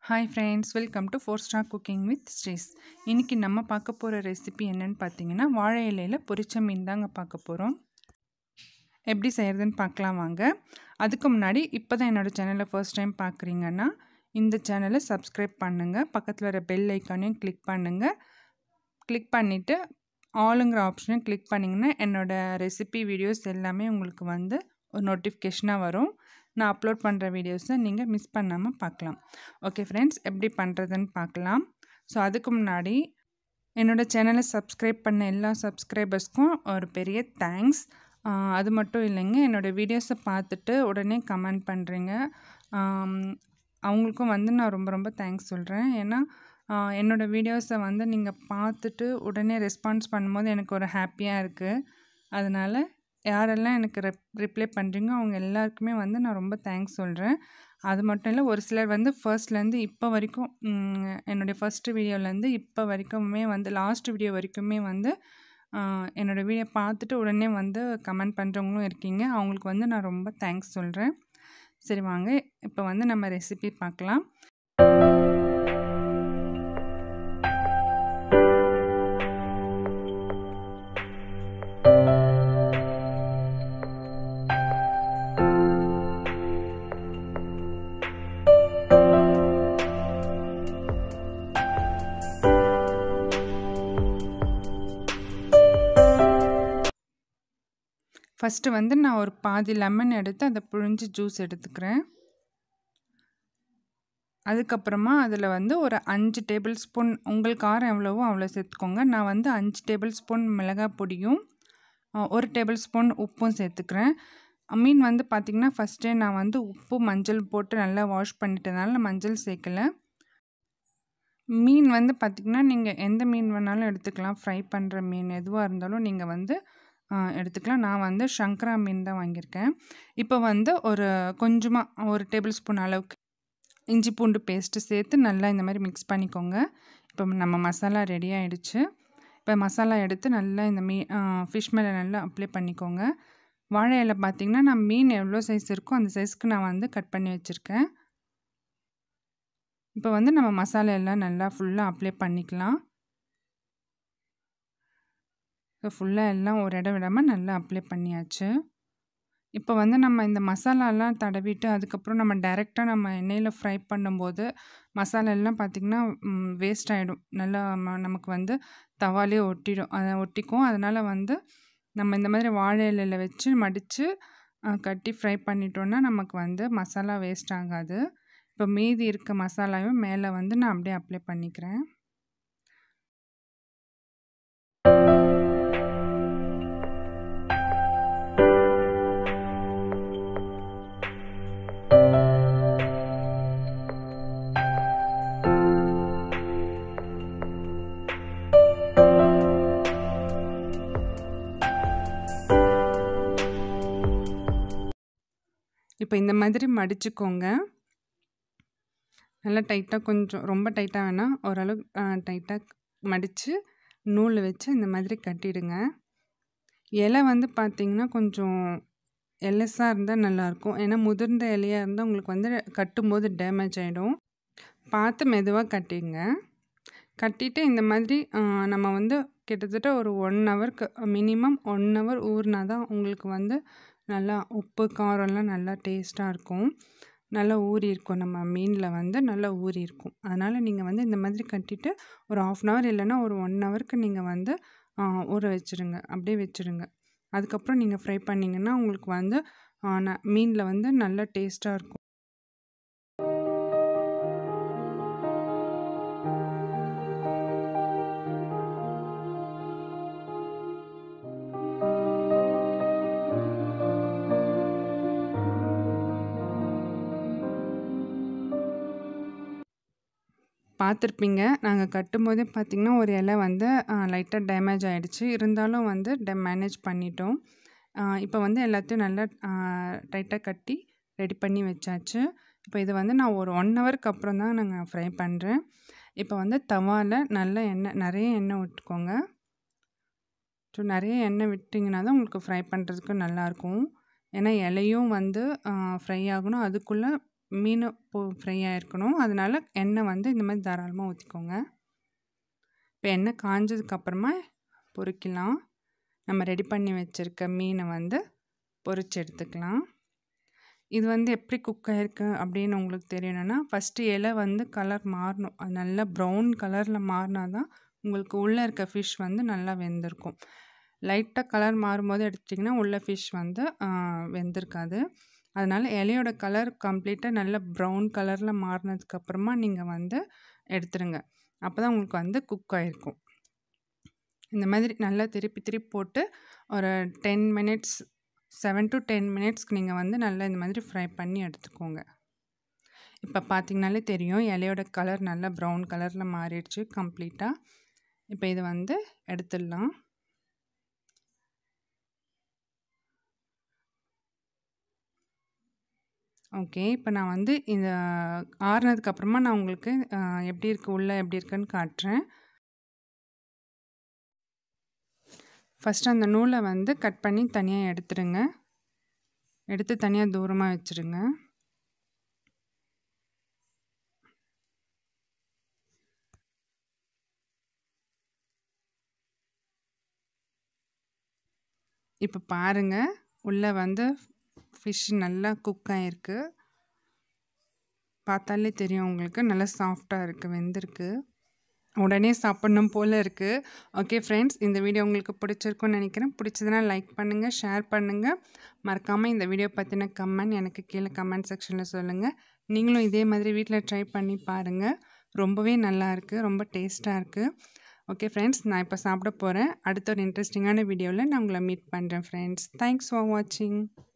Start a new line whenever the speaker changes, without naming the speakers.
hi friends welcome to four star cooking with ஸ்ட்ரீஸ் இன்றைக்கி நம்ம பார்க்க போகிற ரெசிபி என்னன்னு பார்த்தீங்கன்னா வாழை இலையில் பொரிச்ச மீன் தாங்க பார்க்க போகிறோம் எப்படி செய்கிறதுன்னு பார்க்கலாம் வாங்க அதுக்கு முன்னாடி இப்போ தான் என்னோடய சேனலை ஃபர்ஸ்ட் டைம் பார்க்குறீங்கன்னா இந்த சேனலை சப்ஸ்கிரைப் பண்ணுங்கள் பக்கத்தில் வர பெல் ஐக்கானையும் கிளிக் பண்ணுங்கள் கிளிக் பண்ணிவிட்டு ஆளுங்கிற ஆப்ஷனையும் கிளிக் பண்ணிங்கன்னா என்னோடய ரெசிபி வீடியோஸ் எல்லாமே உங்களுக்கு வந்து ஒரு நோட்டிஃபிகேஷனாக வரும் நான் அப்லோட் பண்ணுற வீடியோஸை நீங்கள் மிஸ் பண்ணாமல் பார்க்கலாம் ஓகே ஃப்ரெண்ட்ஸ் எப்படி பண்ணுறதுன்னு பார்க்கலாம் ஸோ அதுக்கு முன்னாடி என்னோடய சேனலை சப்ஸ்கிரைப் பண்ண எல்லா சப்ஸ்கிரைபர்ஸ்க்கும் ஒரு பெரிய தேங்க்ஸ் அது மட்டும் இல்லைங்க என்னோடய வீடியோஸை பார்த்துட்டு உடனே கமெண்ட் பண்ணுறீங்க அவங்களுக்கும் வந்து நான் ரொம்ப ரொம்ப தேங்க்ஸ் சொல்கிறேன் ஏன்னா என்னோடய வீடியோஸை வந்து நீங்கள் பார்த்துட்டு உடனே ரெஸ்பான்ஸ் பண்ணும்போது எனக்கு ஒரு ஹாப்பியாக இருக்குது அதனால் யாரெல்லாம் எனக்கு ரெப் ரிப்ளை பண்ணுறீங்க அவங்க எல்லாருக்குமே வந்து நான் ரொம்ப தேங்க்ஸ் சொல்கிறேன் அது மட்டும் இல்லை ஒரு சிலர் வந்து ஃபர்ஸ்ட்லேருந்து இப்போ வரைக்கும் என்னுடைய ஃபஸ்ட்டு வீடியோலேருந்து இப்போ வரைக்குமே வந்து லாஸ்ட் வீடியோ வரைக்குமே வந்து என்னோடய வீடியோ பார்த்துட்டு உடனே வந்து கமெண்ட் பண்ணுறவங்களும் இருக்கீங்க அவங்களுக்கு வந்து நான் ரொம்ப தேங்க்ஸ் சொல்கிறேன் சரி வாங்க இப்போ வந்து நம்ம ரெசிபி பார்க்கலாம் ஃபஸ்ட்டு வந்து நான் ஒரு பாதி லெமன் எடுத்து அதை புழிஞ்சு ஜூஸ் எடுத்துக்கிறேன் அதுக்கப்புறமா அதில் வந்து ஒரு அஞ்சு டேபிள் ஸ்பூன் உங்கள் காரம் எவ்வளவோ அவ்வளோ சேர்த்துக்கோங்க நான் வந்து அஞ்சு டேபிள் ஸ்பூன் மிளகாய் பொடியும் ஒரு டேபிள் ஸ்பூன் உப்பும் சேர்த்துக்கிறேன் மீன் வந்து பார்த்திங்கன்னா ஃபஸ்ட்டே நான் வந்து உப்பு மஞ்சள் போட்டு நல்லா வாஷ் பண்ணிட்டதுனால மஞ்சள் சேர்க்கலை மீன் வந்து பார்த்திங்கன்னா நீங்கள் எந்த மீன் வேணாலும் எடுத்துக்கலாம் ஃப்ரை பண்ணுற மீன் எதுவாக இருந்தாலும் நீங்கள் வந்து எடுத்துக்கலாம் நான் வந்து சங்கரா மீன் தான் வாங்கியிருக்கேன் இப்போ வந்து ஒரு கொஞ்சமாக ஒரு டேபிள் ஸ்பூன் அளவுக்கு இஞ்சி பூண்டு பேஸ்ட்டு சேர்த்து நல்லா இந்த மாதிரி மிக்ஸ் பண்ணிக்கோங்க இப்போ நம்ம மசாலா ரெடி ஆகிடுச்சு இப்போ மசாலா எடுத்து நல்லா இந்த மீ ஃபிஷ் மேலே நல்லா அப்ளை பண்ணிக்கோங்க வாழை இலை பார்த்திங்கன்னா நான் மீன் எவ்வளோ சைஸ் இருக்கோ அந்த சைஸ்க்கு நான் வந்து கட் பண்ணி வச்சுருக்கேன் இப்போ வந்து நம்ம மசாலா எல்லாம் நல்லா ஃபுல்லாக அப்ளை பண்ணிக்கலாம் ஸோ ஃபுல்லாக எல்லாம் ஒரு இடம் விடாமல் நல்லா அப்ளை பண்ணியாச்சு இப்போ வந்து நம்ம இந்த மசாலாலாம் தடவிட்டு அதுக்கப்புறம் நம்ம டைரெக்டாக நம்ம எண்ணெயில் ஃப்ரை பண்ணும்போது மசாலா எல்லாம் பார்த்திங்கன்னா வேஸ்ட் ஆகிடும் நல்லா நமக்கு வந்து தவாலே ஒட்டிடும் அதை ஒட்டிக்கும் அதனால் வந்து நம்ம இந்த மாதிரி வாழை இலையில் வச்சு மடித்து கட்டி ஃப்ரை பண்ணிட்டோன்னா நமக்கு வந்து மசாலா வேஸ்ட் ஆகாது இப்போ மீதி இருக்க மசாலாவும் மேலே வந்து நான் அப்படியே அப்ளை பண்ணிக்கிறேன் இப்போ இந்த மாதிரி மடிச்சுக்கோங்க நல்லா டைட்டாக கொஞ்சம் ரொம்ப டைட்டாக வேணாம் ஓரளவு டைட்டாக மடித்து நூல் வச்சு இந்த மாதிரி கட்டிடுங்க இலை வந்து பார்த்திங்கன்னா கொஞ்சம் எல்லஸாக இருந்தால் நல்லாயிருக்கும் ஏன்னா முதிர்ந்த இலையாக இருந்தால் உங்களுக்கு வந்து கட்டும்போது டேமேஜ் ஆகிடும் பார்த்து மெதுவாக கட்டிங்க கட்டிட்டு இந்த மாதிரி நம்ம வந்து கிட்டத்தட்ட ஒரு ஒன் ஹவருக்கு மினிமம் ஒன் ஹவர் ஊறினா தான் உங்களுக்கு வந்து நல்லா உப்பு காரம்லாம் நல்லா டேஸ்ட்டாக இருக்கும் நல்லா ஊறி இருக்கும் நம்ம மீனில் வந்து நல்லா ஊறி இருக்கும் அதனால் நீங்கள் வந்து இந்த மாதிரி கட்டிட்டு ஒரு ஆஃப் அன் ஹவர் இல்லைன்னா ஒரு ஒன் ஹவருக்கு நீங்கள் வந்து ஊற வச்சுருங்க அப்படியே வச்சுருங்க அதுக்கப்புறம் நீங்கள் ஃப்ரை பண்ணிங்கன்னா உங்களுக்கு வந்து மீனில் வந்து நல்லா டேஸ்ட்டாக இருக்கும் பார்த்துருப்பீங்க நாங்கள் கட்டும்போதே பார்த்திங்கன்னா ஒரு இலை வந்து லைட்டாக டேமேஜ் ஆகிடுச்சு இருந்தாலும் வந்து டே மேனேஜ் பண்ணிட்டோம் இப்போ வந்து எல்லாத்தையும் நல்லா டைட்டாக கட்டி ரெடி பண்ணி வச்சாச்சு இப்போ இது வந்து நான் ஒரு ஒன் ஹவருக்கு அப்புறம் தான் நாங்கள் ஃப்ரை பண்ணுறேன் இப்போ வந்து தவாவில் நல்ல எண்ணெய் நிறைய எண்ணெய் விட்டுக்கோங்க ஸோ நிறைய எண்ணெய் விட்டிங்கன்னா தான் உங்களுக்கு ஃப்ரை பண்ணுறதுக்கு நல்லாயிருக்கும் ஏன்னா இலையும் வந்து ஃப்ரை ஆகணும் அதுக்குள்ளே மீன் பொ ஃப்ரை ஆகிருக்கணும் அதனால் எண்ணெய் வந்து இந்த மாதிரி தாராளமாக ஊற்றிக்கோங்க இப்போ எண்ணெய் காஞ்சதுக்கப்புறமா பொரிக்கலாம் நம்ம ரெடி பண்ணி வச்சுருக்க மீனை வந்து பொரிச்சு எடுத்துக்கலாம் இது வந்து எப்படி குக் ஆகிருக்கு அப்படின்னு உங்களுக்கு தெரியணும்னா ஃபஸ்ட்டு இலை வந்து கலர் மாறணும் அது நல்லா ப்ரௌன் கலரில் மாறினா தான் உங்களுக்கு உள்ளே இருக்க ஃபிஷ் வந்து நல்லா வெந்திருக்கும் லைட்டாக கலர் மாறும்போது எடுத்துட்டிங்கன்னா உள்ள ஃபிஷ் வந்து வெந்திருக்காது அதனால் இலையோட கலர் கம்ப்ளீட்டாக நல்ல ப்ரௌன் கலரில் மாறினதுக்கப்புறமா நீங்கள் வந்து எடுத்துருங்க அப்போ தான் உங்களுக்கு வந்து குக் ஆகிருக்கும் இந்த மாதிரி நல்லா திருப்பி திருப்பி போட்டு ஒரு ten minutes seven to ten மினிட்ஸ்க்கு நீங்கள் வந்து நல்லா இந்த மாதிரி ஃப்ரை பண்ணி எடுத்துக்கோங்க இப்போ பார்த்தீங்கனாலே தெரியும் இலையோட கலர் நல்லா ப்ரௌன் கலரில் மாறிடுச்சு கம்ப்ளீட்டாக இப்போ இதை வந்து எடுத்துடலாம் ஓகே இப்போ நான் வந்து இந்த ஆறுனதுக்கப்புறமா நான் உங்களுக்கு எப்படி இருக்குது உள்ளே எப்படி இருக்குன்னு காட்டுறேன் ஃபஸ்ட்டு அந்த நூலை வந்து கட் பண்ணி தனியாக எடுத்துடுங்க எடுத்து தனியாக தூரமாக வச்சுருங்க இப்போ பாருங்கள் உள்ளே வந்து ஃபிஷ் நல்லா குக் ஆகிருக்கு பார்த்தாலே தெரியும் உங்களுக்கு நல்லா சாஃப்டாக இருக்குது வெந்திருக்கு உடனே சாப்பிட்ணும் போல் இருக்குது ஓகே ஃப்ரெண்ட்ஸ் இந்த வீடியோ உங்களுக்கு பிடிச்சிருக்குன்னு நினைக்கிறேன் பிடிச்சதுனா லைக் பண்ணுங்கள் ஷேர் பண்ணுங்கள் மறக்காமல் இந்த வீடியோ பற்றின கமெண்ட் எனக்கு கீழே கமெண்ட் செக்ஷனில் சொல்லுங்கள் நீங்களும் இதே மாதிரி வீட்டில் ட்ரை பண்ணி பாருங்கள் ரொம்பவே நல்லா இருக்குது ரொம்ப டேஸ்ட்டாக இருக்குது ஓகே ஃப்ரெண்ட்ஸ் நான் இப்போ சாப்பிட போகிறேன் அடுத்த ஒரு இன்ட்ரெஸ்டிங்கான வீடியோவில் நான் உங்களை மீட் பண்ணுறேன் ஃப்ரெண்ட்ஸ் தேங்க்ஸ் ஃபார் வாட்சிங்